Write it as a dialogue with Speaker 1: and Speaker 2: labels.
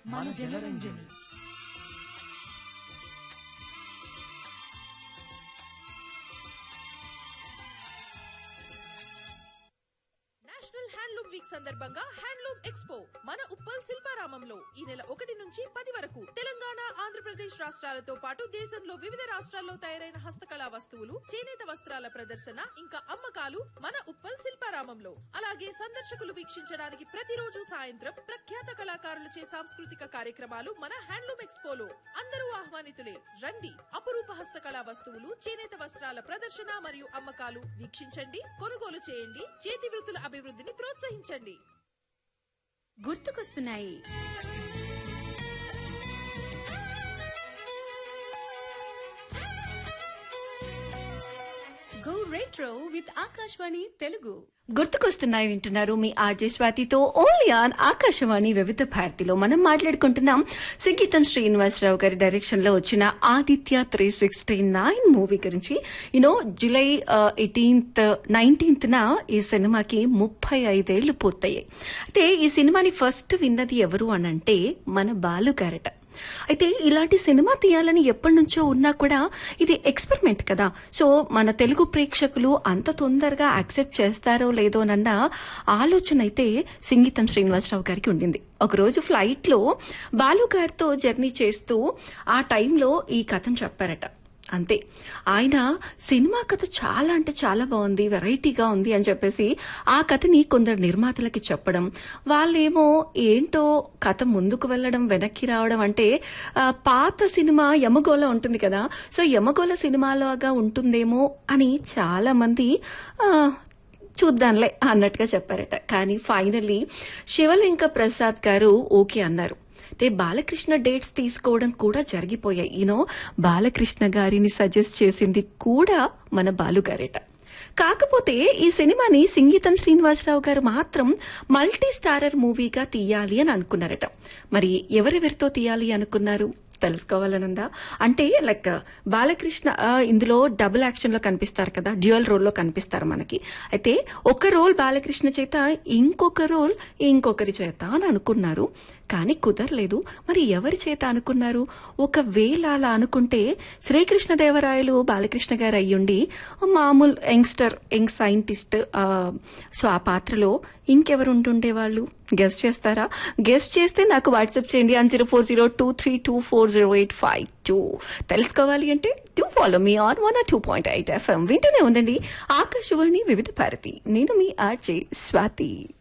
Speaker 1: మన Janaranjani
Speaker 2: national handloom week సందర్భంగా handloom expo మన ఉప్పల్ శిల్పారామంలో ఈ నెల ఒకటి నుంచి పది వరకు తెలంగాణ ఆంధ్రప్రదేశ్ రాష్ట్రాలతో పాటు దేశంలో వివిధ రాష్ట్రాల్లో తయారైన హస్తకళా వస్తువులు చేనేత వస్త్రాల ప్రదర్శన ఇంకా అమ్మకాలు మన ఉప్పల్ శిల్పారామంలో అలాగే సందర్శకులు వీక్షించడానికి ప్రతిరోజు సాయంత్రం ప్రఖ్యాత కళాకారులచే సాంస్కృతిక కార్యక్రమాలు మన హ్యాండ్లూమ్ ఎక్స్పోలో అందరూ ఆహ్వానితులే రండి అపురూప హస్తకళా వస్తువులు చేనేత వస్త్రాల ప్రదర్శన మరియు అమ్మకాలు వీక్షించండి కొనుగోలు చేయండి చేతి వృత్తుల అభివృద్ధిని ప్రోత్సహించండి
Speaker 3: గుర్తుకొస్తున్నాయి go retro with Akashvani Telugu గుర్తుకొస్తున్నాయి వింటున్నారు మీ ఆర్జే స్వాతితో ఓన్లీ ఆన్ ఆకాశవాణి వివిధ భారతిలో మనం మాట్లాడుకుంటున్నాం సంగీతం శ్రీనివాసరావు గారి డైరెక్షన్ లో వచ్చిన Aditya three sixty nine movie గురించి యూనో జూలై ఎయిటీన్త్ నైన్టీన్త్ న ఈ సినిమాకి ముప్పై ఐదేళ్లు పూర్తయ్యాయి అయితే ఈ సినిమాని ఫస్ట్ విన్నది ఎవరు అనంటే మన బాలు గారట అయితే ఇలాంటి సినిమా తీయాలని ఎప్పటి నుంచో ఉన్నా కూడా ఇది ఎక్స్పెరిమెంట్ కదా సో మన తెలుగు ప్రేక్షకులు అంత తొందరగా యాక్సెప్ట్ చేస్తారో లేదోనన్న ఆలోచన అయితే సంగీతం శ్రీనివాసరావు గారికి ఉండింది ఒకరోజు ఫ్లైట్ లో బాలు గారితో జర్నీ చేస్తూ ఆ టైంలో ఈ కథను చెప్పారట అంతే ఆయన సినిమా కథ చాలా అంటే చాలా బాగుంది వెరైటీగా ఉంది అని చెప్పేసి ఆ కథని కొందరు నిర్మాతలకి చెప్పడం వాళ్ళేమో ఏంటో కథ ముందుకు వెళ్ళడం వెనక్కి రావడం అంటే ఆ, పాత సినిమా యమగోళ ఉంటుంది కదా సో యమగోళ సినిమాలాగా ఉంటుందేమో అని చాలా మంది ఆ, చూద్దాంలే అన్నట్టుగా చెప్పారట కానీ ఫైనల్లీ శివలింక ప్రసాద్ గారు ఓకే అన్నారు అంటే బాలకృష్ణ డేట్స్ తీసుకోవడం కూడా జరిగిపోయాయి యూనో బాలకృష్ణ గారిని సజెస్ట్ చేసింది కూడా మన బాలుగారేట కాకపోతే ఈ సినిమాని సంగీతం శ్రీనివాసరావు గారు మాత్రం మల్టీ స్టారర్ మూవీగా తీయాలి అని అనుకున్నారట మరి ఎవరెవరితో తీయాలి అనుకున్నారు తెలుసుకోవాలనుందా అంటే లైక్ బాలకృష్ణ ఆ, ఇందులో డబుల్ యాక్షన్ లో కనిపిస్తారు కదా డ్యూయల్ రోల్ లో కనిపిస్తారు మనకి అయితే ఒక రోల్ బాలకృష్ణ చేత ఇంకొక రోల్ ఇంకొకరి చేత అని అనుకున్నారు కానీ కుదరలేదు మరి ఎవరి చేత అనుకున్నారు ఒకవేళ అలా అనుకుంటే శ్రీకృష్ణదేవరాయలు బాలకృష్ణ గారు అయ్యుండి మామూలు యంగ్స్టర్ యంగ్ సైంటిస్ట్ ఆ, సో ఆ పాత్రలో ఇంకెవరు ఉంటుండే వాళ్ళు గెస్ట్ చేస్తారా గెస్ట్ చేస్తే నాకు వాట్సాప్ చేయండి one zero four zero two three two four zero eight five two తెలుసుకోవాలి అంటే to follow me on one two point eight FM వింటూనే ఉండండి ఆకాశవాణి వివిధ భారతి నేను మీ ఆర్జే స్వాతి